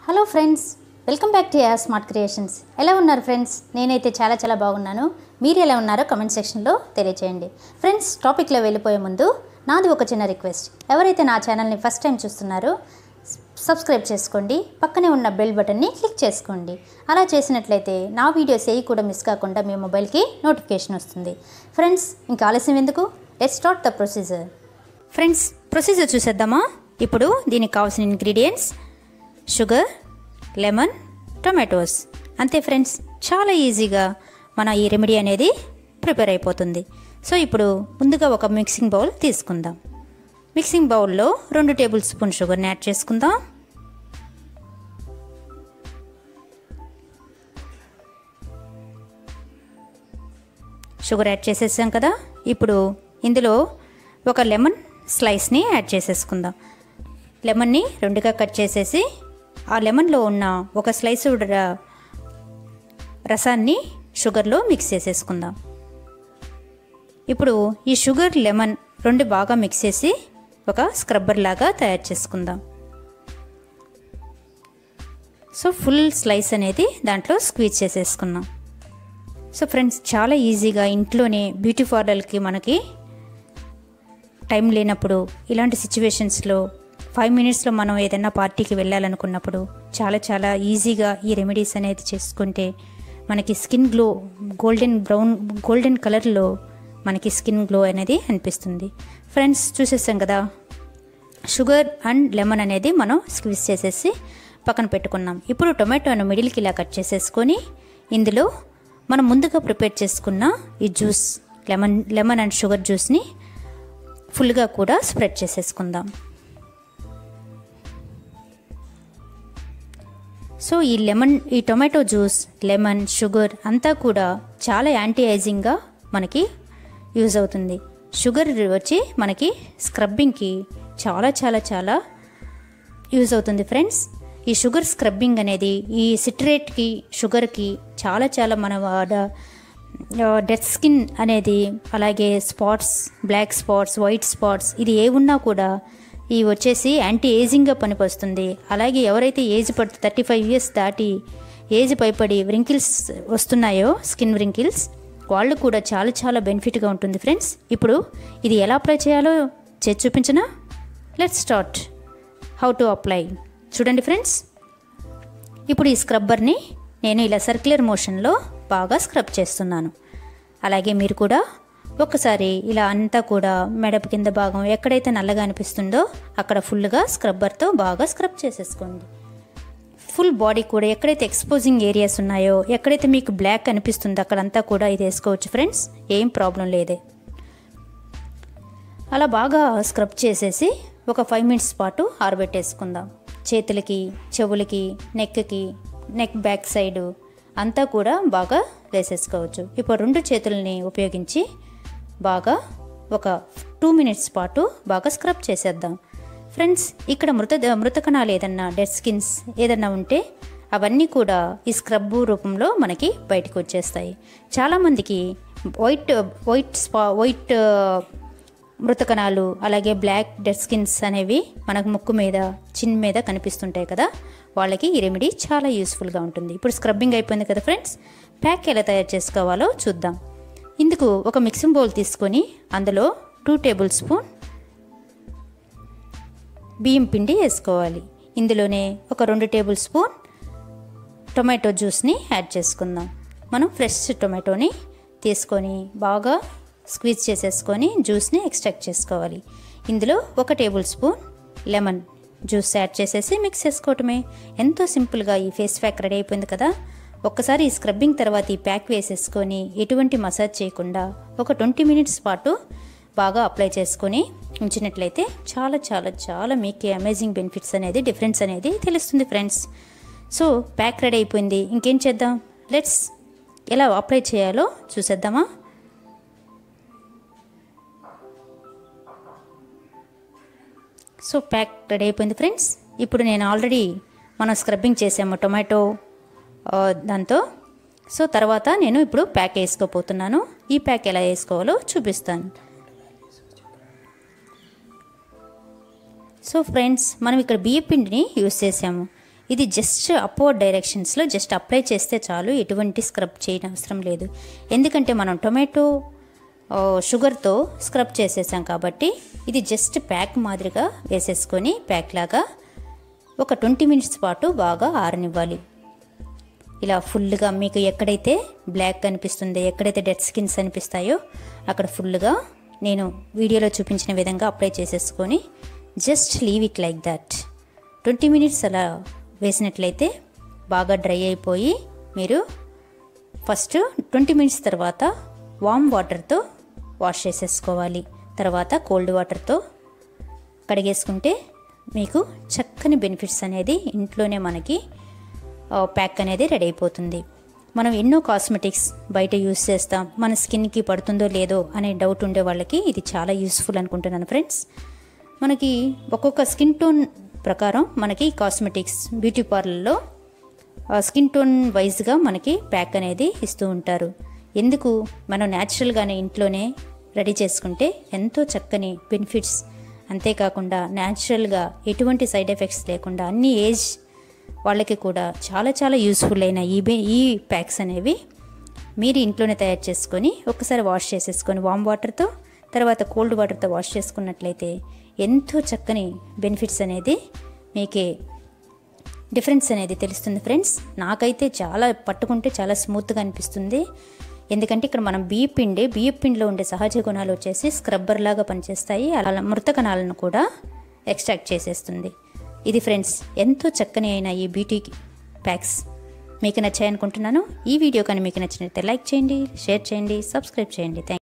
hello friends welcome back to ya smart creations ఎలా ఉన్నారు friends నేనైతే చాలా చాలా బాగున్నాను మీరు ఎలా ఉన్నారో కమెంట్ సెక్షన్లో తెలియచేయండి ఫ్రెండ్స్ టాపిక్లో వెళ్ళిపోయే ముందు నాది ఒక చిన్న రిక్వెస్ట్ ఎవరైతే నా ఛానల్ని ఫస్ట్ టైం చూస్తున్నారో సబ్స్క్రైబ్ చేసుకోండి పక్కనే ఉన్న బెల్ బటన్ని క్లిక్ చేసుకోండి అలా చేసినట్లయితే నా వీడియోస్ ఏవి కూడా మిస్ కాకుండా మీ మొబైల్కి నోటిఫికేషన్ వస్తుంది ఫ్రెండ్స్ ఇంకా ఆలస్యం ఎందుకు let start the procedure friends procedure చూసేద్దామా ఇప్పుడు దీనికి కావాల్సిన ఇంగ్రీడియంట్స్ షుగర్ లెమన్ టొమాటోస్ అంతే ఫ్రెండ్స్ చాలా ఈజీగా మన ఈ రెమెడీ అనేది ప్రిపేర్ అయిపోతుంది సో ఇప్పుడు ముందుగా ఒక మిక్సింగ్ బౌల్ తీసుకుందాం మిక్సింగ్ బౌల్లో రెండు టేబుల్ స్పూన్ షుగర్ని యాడ్ చేసుకుందాం షుగర్ యాడ్ చేసేసాం కదా ఇప్పుడు ఇందులో ఒక లెమన్ స్లైస్ని యాడ్ చేసేసుకుందాం లెమన్ని రెండుగా కట్ చేసేసి ఆ లెమన్లో ఉన్న ఒక స్లైస్ ర- రసాన్ని షుగర్లో మిక్స్ చేసేసుకుందాం ఇప్పుడు ఈ షుగర్ లెమన్ రెండు బాగా మిక్స్ చేసి ఒక స్క్రబ్బర్ లాగా తయారు చేసుకుందాం సో ఫుల్ స్లైస్ అనేది దాంట్లో స్క్వీజ్ చేసేసుకున్నాం సో ఫ్రెండ్స్ చాలా ఈజీగా ఇంట్లోనే బ్యూటీ పార్లర్కి మనకి టైం లేనప్పుడు ఇలాంటి సిచ్యువేషన్స్లో ఫైవ్ మినిట్స్లో మనం ఏదైనా పార్టీకి వెళ్ళాలనుకున్నప్పుడు చాలా చాలా ఈజీగా ఈ రెమెడీస్ అనేది చేసుకుంటే మనకి skin glow golden brown golden కలర్లో మనకి స్కిన్ గ్లో అనేది అనిపిస్తుంది ఫ్రెండ్స్ చూసేసాం కదా షుగర్ అండ్ లెమన్ అనేది మనం స్క్వీజ్ చేసేసి పక్కన పెట్టుకున్నాం ఇప్పుడు టొమాటోను మిడిల్కి ఇలా కట్ చేసేసుకొని ఇందులో మనం ముందుగా ప్రిపేర్ చేసుకున్న ఈ juice lemon lemon and sugar జ్యూస్ని ఫుల్గా కూడా స్ప్రెడ్ చేసేసుకుందాం సో ఈ లెమన్ ఈ టొమాటో జ్యూస్ లెమన్ షుగర్ అంతా కూడా చాలా యాంటీ ఏజింగ్గా మనకి యూజ్ అవుతుంది షుగర్ వచ్చి మనకి స్క్రబ్బింగ్కి చాలా చాలా చాలా యూజ్ అవుతుంది ఫ్రెండ్స్ ఈ షుగర్ స్క్రబ్బింగ్ అనేది ఈ సిట్రేట్కి షుగర్కి చాలా చాలా మన వాడ- ఆ, డెడ్ స్కిన్ అనేది అలాగే spots black spots white spots ఇది ఏ ఉన్నా కూడా ఈ వచ్చేసి యాంటీ ఏజింగ్గా పనికొస్తుంది అలాగే ఎవరైతే ఏజ్ పడుతు థర్టీ ఫైవ్ ఇయర్స్ దాటి ఏజ్ పైపడి వ్రింకిల్స్ వస్తున్నాయో స్కిన్ వ్రింకిల్స్ వాళ్ళు కూడా చాలా చాలా బెనిఫిట్గా ఉంటుంది ఫ్రెండ్స్ ఇప్పుడు ఇది ఎలా అప్లై చేయాలో చేసి చూపించనా let start how to apply చూడండి ఫ్రెండ్స్ ఇప్పుడు ఈ స్క్రబ్బర్ని నేను ఇలా సర్క్యులర్ మోషన్లో బాగా స్క్రబ్ చేస్తున్నాను అలాగే మీరు కూడా ఒక్కసారి ఇలా అంతా కూడా మెడప కింద భాగం ఎక్కడైతే నల్లగా అనిపిస్తుందో అక్కడ ఫుల్గా స్క్రబ్బర్తో బాగా స్క్రబ్ చేసేసుకోండి ఫుల్ బాడీ కూడా ఎక్కడైతే ఎక్స్పోజింగ్ ఏరియాస్ ఉన్నాయో ఎక్కడైతే మీకు బ్లాక్ అనిపిస్తుందో అక్కడంతా కూడా ఇది వేసుకోవచ్చు ఫ్రెండ్స్ ఏం ప్రాబ్లం లేదే అలా బాగా స్క్రబ్ చేసేసి ఒక ఫైవ్ మినిట్స్ పాటు ఆరబెట్టేసుకుందాం చేతులకి చెవులకి నెక్కి నెక్ బ్యాక్ సైడ్ అంతా కూడా బాగా వేసేసుకోవచ్చు ఇప్పుడు రెండు చేతుల్ని ఉపయోగించి బాగా ఒక టూ మినిట్స్ పాటు బాగా స్క్రబ్ చేసేద్దాం ఫ్రెండ్స్ ఇక్కడ మృత మృత కణాలు ఏదన్నా డెడ్ స్కిన్స్ ఏదన్నా ఉంటే అవన్నీ కూడా ఈ స్క్రబ్ రూపంలో మనకి బయటకు వచ్చేస్తాయి చాలామందికి వైట్ వైట్ స్పా వైట్ మృత కణాలు అలాగే బ్లాక్ డెడ్ స్కిన్స్ అనేవి మనకు ముక్కు మీద చిన్ మీద కనిపిస్తుంటాయి కదా వాళ్ళకి ఈ రెమెడీ చాలా యూస్ఫుల్గా ఉంటుంది ఇప్పుడు స్క్రబ్బింగ్ అయిపోయింది కదా ఫ్రెండ్స్ ప్యాక్ ఎలా తయారు చేసుకోవాలో చూద్దాం ఇందుకు ఒక మిక్సింగ్ బౌల్ తీసుకొని అందులో టూ టేబుల్ స్పూన్ బియ్యం పిండి వేసుకోవాలి ఇందులోనే ఒక రెండు టేబుల్ స్పూన్ టొమాటో జ్యూస్ని యాడ్ చేసుకుందాం మనం ఫ్రెష్ టొమాటోని తీసుకొని బాగా స్క్వీజ్ చేసేసుకొని జ్యూస్ని ఎక్స్ట్రాక్ట్ చేసుకోవాలి ఇందులో ఒక table spoon lemon juice add చేసేసి మిక్స్ చేసుకోవటమే ఎంతో సింపుల్గా ఈ ఫేస్ ప్యాక్ రెడీ అయిపోయింది కదా ఒక్కసారి ఈ స్క్రబ్బింగ్ తర్వాత ఈ ప్యాక్ వేసేసుకొని ఎటువంటి మసాజ్ చేయకుండా ఒక ట్వంటీ మినిట్స్ పాటు బాగా అప్లై చేసుకొని ఉంచినట్లయితే చాలా చాలా చాలా మీకు అమేజింగ్ బెనిఫిట్స్ అనేది డిఫరెన్స్ అనేది తెలుస్తుంది ఫ్రెండ్స్ సో ప్యాక్ రెడీ అయిపోయింది ఇంకేం చేద్దాం లెట్స్ ఎలా అప్లై చేయాలో చూసేద్దామా సో ప్యాక్ రెడీ అయిపోయింది ఫ్రెండ్స్ ఇప్పుడు నేను ఆల్రెడీ మనం స్క్రబ్బింగ్ చేసాము టొమాటో ఆ, దాంతో సో తర్వాత నేను ఇప్పుడు ప్యాక్ వేసుకోపోతున్నాను ఈ ప్యాక్ ఎలా వేసుకోవాలో చూపిస్తాను సో ఫ్రెండ్స్ మనం ఇక్కడ బియ్య పిండిని యూస్ చేసాము ఇది జస్ట్ అప్వర్డ్ డైరెక్షన్స్లో జస్ట్ అప్లై చేస్తే చాలు ఎటువంటి స్క్రబ్ చేయడం అవసరం లేదు ఎందుకంటే మనం టొమాటో ఆ, షుగర్తో స్క్రబ్ చేసేసాం కాబట్టి ఇది జస్ట్ ప్యాక్ మాదిరిగా వేసేసుకొని ప్యాక్ లాగా ఒక ట్వంటీ మినిట్స్ పాటు బాగా ఆరనివ్వాలి ఇలా ఫుల్గా మీకు ఎక్కడైతే బ్లాక్ కనిపిస్తుందో ఎక్కడైతే డెడ్ స్కిన్స్ అనిపిస్తాయో అక్కడ ఫుల్గా నేను వీడియోలో చూపించిన విధంగా అప్లై చేసేసుకొని just leave it like that twenty minutes అలా వేసినట్లయితే బాగా డ్రై అయిపోయి మీరు ఫస్ట్ ట్వంటీ మినిట్స్ తర్వాత వామ్ వాటర్తో వాష్ చేసేసుకోవాలి తర్వాత కోల్డ్ వాటర్తో కడిగేసుకుంటే మీకు చక్కని బెనిఫిట్స్ అనేది ఇంట్లోనే మనకి ఆ, ప్యాక్ అనేది రెడీ అయిపోతుంది మనం ఎన్నో కాస్మెటిక్స్ బయట యూస్ చేస్తాం మన స్కిన్కి పడుతుందో లేదో అనే డౌట్ ఉండే వాళ్ళకి ఇది చాలా యూస్ఫుల్ అనుకుంటున్నాను ఫ్రెండ్స్ మనకి ఒక్కొక్క స్కిన్ టోన్ ప్రకారం మనకి కాస్మెటిక్స్ బ్యూటీ పార్లర్లో స్కిన్ టోన్ వైజ్గా మనకి ప్యాక్ అనేది ఇస్తూ ఉంటారు ఎందుకు మనం న్యాచురల్గానే ఇంట్లోనే రెడీ చేసుకుంటే ఎంతో చక్కని బెనిఫిట్స్ అంతేకాకుండా న్యాచురల్గా ఎటువంటి సైడ్ ఎఫెక్ట్స్ లేకుండా అన్ని ఏజ్ వాళ్ళకి కూడా చాలా చాలా యూస్ఫుల్ అయిన ఈ బె ఈ ప్యాక్స్ అనేవి మీరు ఇంట్లోనే తయారు చేసుకొని ఒకసారి వాష్ చేసేసుకొని వామ్ వాటర్తో తర్వాత కోల్డ్ వాటర్తో వాష్ చేసుకున్నట్లయితే ఎంతో చక్కని బెనిఫిట్స్ అనేది మీకే డిఫరెన్స్ అనేది తెలుస్తుంది ఫ్రెండ్స్ నాకైతే చాలా పట్టుకుంటే చాలా స్మూత్గా అనిపిస్తుంది ఎందుకంటే ఇక్కడ మనం బియ్య పిండి బియ్య పిండిలో ఉండే సహజ గుణాలు వచ్చేసి స్క్రబ్బర్ లాగా పనిచేస్తాయి అలా మృత కణాలను కూడా ఎక్స్ట్రాక్ట్ చేసేస్తుంది ఇది ఫ్రెండ్స్ ఎంతో చక్కని అయిన ఈ బ్యూటీ ప్యాక్స్ మీకు నచ్చాయనుకుంటున్నాను ఈ వీడియో కానీ మీకు నచ్చినట్లయితే లైక్ చేయండి షేర్ చేయండి సబ్స్క్రైబ్ చేయండి థ్యాంక్